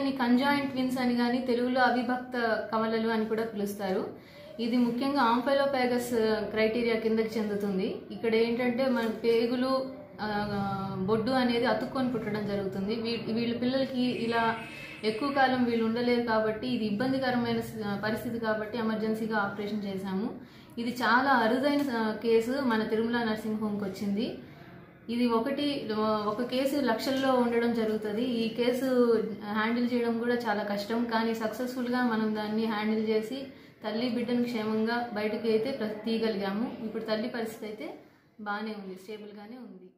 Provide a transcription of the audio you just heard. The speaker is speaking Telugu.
వీళ్ళని కంజాయింట్ ట్విన్స్ అని కానీ తెలుగులో అవిభక్త కవలలు అని కూడా పిలుస్తారు ఇది ముఖ్యంగా ఆంఫైలోపాగస్ క్రైటీరియా కిందకి చెందుతుంది ఇక్కడ ఏంటంటే మన పేగులు ఆ, బొడ్డు అనేది అతుక్కొని పుట్టడం జరుగుతుంది వీ- వీళ్ళ పిల్లలకి ఇలా ఎక్కువ కాలం వీళ్ళు ఉండలేరు కాబట్టి ఇది ఇబ్బందికరమైన స- పరిస్థితి కాబట్టి ఎమర్జెన్సీగా ఆపరేషన్ చేశాము ఇది చాలా అరుదైన ఆ, కేసు మన తిరుమల నర్సింగ్ హోమ్కి వచ్చింది ఇది ఒకటి ఒక కేసు లక్షల్లో ఉండడం జరుగుతుంది ఈ కేసు హ్యాండిల్ చేయడం కూడా చాలా కష్టం కానీ సక్సెస్ఫుల్గా మనం దాన్ని హ్యాండిల్ చేసి తల్లి బిడ్డను క్షేమంగా బయటకి అయితే ప్ర- తీయగలిగాము ఇప్పుడు తల్లి పరిస్థితి అయితే బాగానే ఉంది స్టేబుల్గానే ఉంది